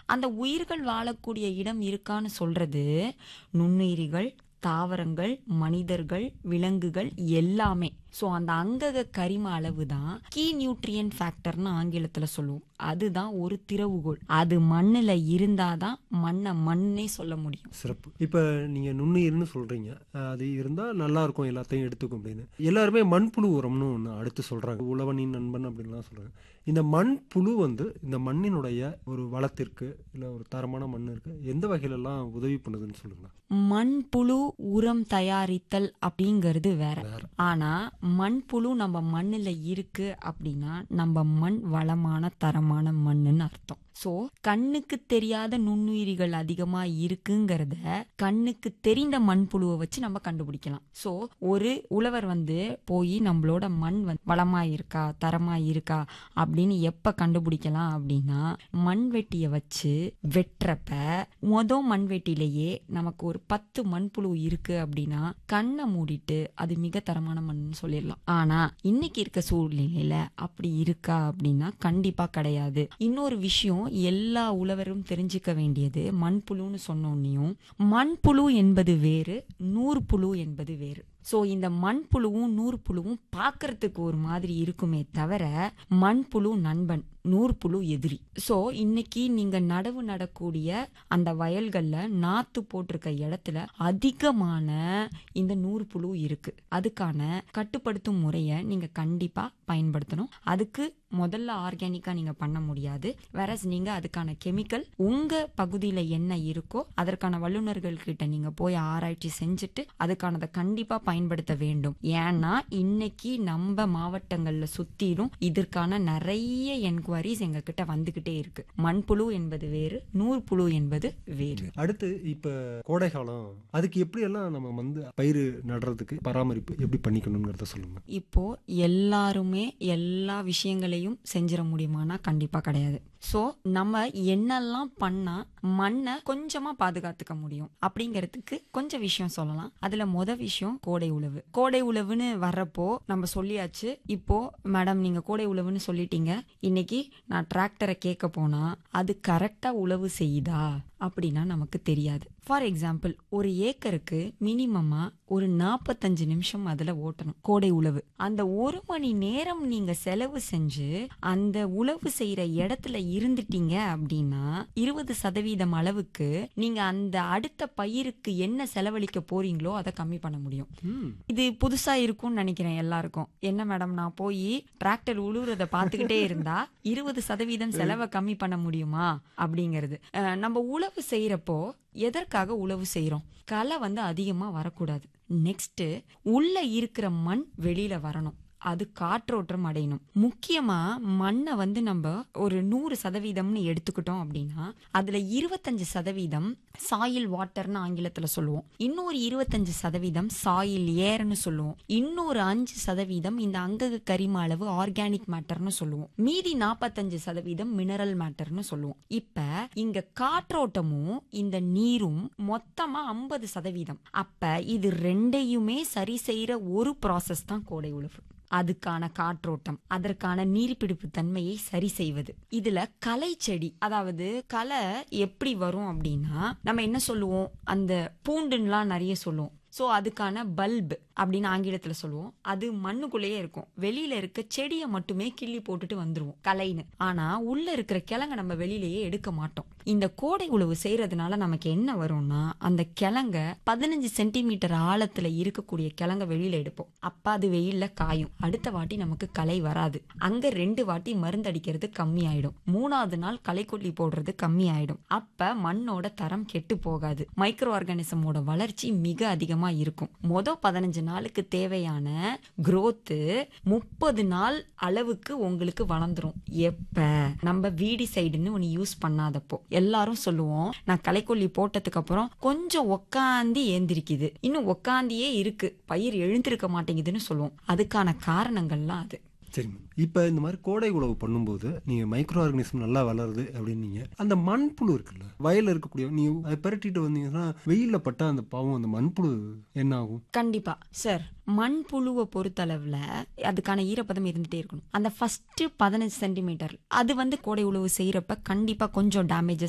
அந்த உயிர்கள் வாழக்கூடிய இடம் இருக்கான்னு சொல்றது நுண்ணுயிரிகள் தாவரங்கள் மனிதர்கள் விலங்குகள் எல்லாமே ஸோ அந்த அங்கக கரிம அளவு தான் கீ நியூட்ரியன் ஃபேக்டர்னு ஆங்கிலத்தில் சொல்லுவோம் அதுதான் ஒரு திறவுகோல் அது மண்ணில் இருந்தாதான் மண்ணை மண்ணே சொல்ல முடியும் சிறப்பு இப்போ நீங்கள் நுண்ணுயிர்னு சொல்கிறீங்க அது இருந்தால் நல்லா இருக்கும் எல்லாத்தையும் எடுத்துக்கும் அப்படின்னு எல்லாருமே மண்புழு உரம்னு ஒன்று அடுத்து சொல்கிறாங்க உழவனின் நண்பன் அப்படின்லாம் சொல்கிறாங்க இந்த மண்புழு வந்து இந்த மண்ணினுடைய ஒரு வளத்திற்கு இல்லை ஒரு தரமான மண்ணிற்கு எந்த வகையிலெல்லாம் உதவி பண்ணுதுன்னு சொல்லுங்களேன் மண்புழு உரம் தயாரித்தல் அப்படிங்கிறது வேற வேற. ஆனா மண்புழு நம்ம மண்ணுல இருக்கு அப்படின்னா நம்ம மண் வளமான தரமான மண்ணுன்னு அர்த்தம் சோ கண்ணுக்கு தெரியாத நுண்ணுயிரிகள் அதிகமா இருக்குங்கிறத கண்ணுக்கு தெரிந்த மண்புழுவை வச்சு நம்ம கண்டுபிடிக்கலாம் சோ ஒரு உழவர் வந்து போய் நம்மளோட மண் வந்து வளமா இருக்கா தரமா இருக்கா அப்படின்னு எப்ப கண்டுபிடிக்கலாம் அப்படின்னா மண்வெட்டிய வச்சு வெட்டுறப்ப மொத மண்வெட்டிலேயே நமக்கு ஒரு பத்து மண்புழு இருக்கு அப்படின்னா கண்ணை மூடிட்டு அது மிக தரமான மண்ணுன்னு சொல்லிடலாம் ஆனா இன்னைக்கு இருக்க சூழ்நிலையில அப்படி இருக்கா அப்படின்னா கண்டிப்பா கிடையாது இன்னொரு விஷயம் எல்லா உழவரும் தெரிஞ்சுக்க வேண்டியது மண்புழுன்னு சொன்னோன்னையும் மண்புழு என்பது வேறு நூற்புழு என்பது வேறு ஸோ இந்த மண்புழுவும் நூற்புழுவும் பார்க்கறதுக்கு ஒரு மாதிரி இருக்குமே தவிர மண்புழு நண்பன் நூற்புழு எதிரி ஸோ இன்னைக்கு நீங்க நடவு நடக்கூடிய அந்த வயல்கள்ல நாத்து போட்டிருக்க இடத்துல அதிகமான இந்த நூற்புழு இருக்கு அதுக்கான கட்டுப்படுத்தும் முறையை நீங்க கண்டிப்பா பயன்படுத்தணும் அதுக்கு முதல்ல ஆர்கானிக்கா நீங்க பண்ண முடியாது வேற நீங்க அதுக்கான கெமிக்கல் உங்க பகுதியில என்ன இருக்கோ அதற்கான வல்லுநர்கள் கிட்ட நீங்க போய் ஆராய்ச்சி செஞ்சுட்டு அதுக்கானதை கண்டிப்பா பயன்படுத்த வேண்டும் ஏன்னா இன்னைக்கு நம்ம மாவட்டங்கள்ல சுத்திலும் இதற்கான நிறைய என்கொயரிஸ் எங்க கிட்ட வந்துகிட்டே இருக்கு மண்புழு என்பது வேறு நூற்புழு என்பது வேறு அடுத்து இப்போ கோடை காலம் அதுக்கு எப்படியெல்லாம் நம்ம வந்து பயிர் நடுறதுக்கு பராமரிப்பு எப்படி பண்ணிக்கணுங்கிறத சொல்லுங்க இப்போ எல்லாருமே எல்லா விஷயங்களையும் செஞ்சிட முடியுமானா கண்டிப்பா கிடையாது ஸோ நம்ம என்னெல்லாம் பண்ணா மண்ணை கொஞ்சமா பாதுகாத்துக்க முடியும் அப்படிங்கிறதுக்கு கொஞ்சம் விஷயம் சொல்லலாம் அதுல முத விஷயம் கோடை உழவு கோடை உழவுன்னு வர்றப்போ நம்ம சொல்லியாச்சு இப்போ மேடம் நீங்க கோடை உழவுன்னு சொல்லிட்டீங்க இன்னைக்கு நான் டிராக்டரை கேட்க போனா அது கரெக்டா உழவு செய்யுதா அப்படின்னா நமக்கு தெரியாது ஃபார் எக்ஸாம்பிள் ஒரு ஏக்கருக்கு மினிமமா ஒரு நாற்பத்தஞ்சு நிமிஷம் அதுல ஓட்டணும் கோடை உழவு அந்த ஒரு மணி நேரம் நீங்க செலவு செஞ்சு அந்த உழவு செய்யற இடத்துல இருந்துட்டீங்க அப்படின்னா இருபது சதவீதம் அளவுக்கு நீங்க அந்த அடுத்த பயிருக்கு என்ன செலவழிக்க போறீங்களோ அதை கம்மி பண்ண முடியும் ம் இது புதுசா இருக்கும்னு நினைக்கிறேன் எல்லாருக்கும் என்ன மேடம் நான் போய் டிராக்டர் உழுவுறத பார்த்துக்கிட்டே இருந்தா இருபது சதவீதம் செலவை கம்மி பண்ண முடியுமா அப்படிங்கிறது அஹ், நம்ம உழவு செய்யறப்போ எதற்காக உழவு செய்யறோம் களை வந்து அதிகமா வரக்கூடாது நெக்ஸ்ட் உள்ள இருக்கிற மண் வெளியில வரணும் அது காற்றோட்டம் அடையணும் முக்கியமா மண்ணை வந்து நம்ம ஒரு நூறு சதவீதம்னு எடுத்துக்கிட்டோம் அப்படின்னா அதுல இருபத்தஞ்சு சதவீதம் சாயில் வாட்டர்னு ஆங்கிலத்துல சொல்லுவோம் இன்னொரு இருபத்தஞ்சு சதவீதம் சாயில் ஏர்னு சொல்லுவோம் இன்னொரு அஞ்சு சதவீதம் இந்த அங்கக கரிம அளவு ஆர்கானிக் மேட்டர்னு சொல்லுவோம் மீதி நாற்பத்தஞ்சு சதவீதம் மினரல் மேட்டர்னு சொல்லுவோம் இப்ப இங்க காற்றோட்டமும் இந்த நீரும் மொத்தமா ஐம்பது சதவீதம் அப்ப இது ரெண்டையுமே சரி செய்யற ஒரு ப்ராசஸ் தான் கோடை உழவு அதுக்கான காற்றோட்டம் அதற்கான நீர்பிடிப்பு தன்மையை சரி செய்வது இதுல களை செடி அதாவது களை எப்படி வரும் அப்படின்னா நம்ம என்ன சொல்லுவோம் அந்த பூண்டுலாம் நிறைய சொல்லுவோம் ஸோ அதுக்கான பல்ப் அப்படின்னு ஆங்கிலத்துல சொல்லுவோம் அது மண்ணுக்குள்ளேயே இருக்கும் வெளியில இருக்க செடியை மட்டுமே கிள்ளி போட்டுட்டு வந்துருவோம் கலைன்னு ஆனா உள்ள இருக்கிற கிழங்க நம்ம வெளியிலேயே எடுக்க மாட்டோம் இந்த கோடை உழவு செய்யறதுனால நமக்கு என்ன வரும்னா அந்த கிழங்க பதினஞ்சு சென்டிமீட்டர் ஆழத்துல இருக்கக்கூடிய கிழங்க வெளியில எடுப்போம் அப்ப அது வெயில்ல காயும் அடுத்த வாட்டி நமக்கு களை வராது அங்க ரெண்டு வாட்டி மருந்து அடிக்கிறது கம்மி ஆயிடும் மூணாவது நாள் களைக்கொல்லி போடுறது கம்மி ஆயிடும் அப்ப மண்ணோட தரம் கெட்டு போகாது மைக்ரோ ஆர்கானிசமோட வளர்ச்சி மிக அதிகமா இருக்கும் மொத பதினஞ்சு நாளுக்கு தேவையான growth முப்பது நாள் அளவுக்கு உங்களுக்கு வளர்ந்துரும் எப்ப நம்ம வீடி சைடுன்னு ஒன்னு யூஸ் பண்ணாதப்போ எல்லாரும் சொல்லுவோம் நான் களைக்கொல்லி போட்டதுக்கு அப்புறம் கொஞ்சம் உக்காந்தி ஏந்திரிக்குது இன்னும் உக்காந்தியே இருக்கு பயிர் எழுந்திருக்க மாட்டேங்குதுன்னு சொல்லுவோம் அதுக்கான காரணங்கள்லாம் அது சரிங்க இப்போ இந்த மாதிரி கோடை உழவு பண்ணும்போது நீங்கள் மைக்ரோ ஆர்கனிசம் நல்லா வளருது அப்படின்னீங்க அந்த மண்புழு இருக்குல்ல வயலில் இருக்கக்கூடிய நீங்கள் அதை பெரட்டிட்டு வந்தீங்கன்னா வெயிலில் பட்டா அந்த பாவம் அந்த மண்புழு என்ன ஆகும் கண்டிப்பா சார் மண்புழுவை பொறுத்தளவுல அதுக்கான ஈரப்பதம் இருந்துட்டே இருக்கணும் அந்த ஃபர்ஸ்ட் பதினஞ்சு சென்டிமீட்டர் அது வந்து கோடை உழவு செய்யறப்ப கண்டிப்பா கொஞ்சம் டேமேஜஸ்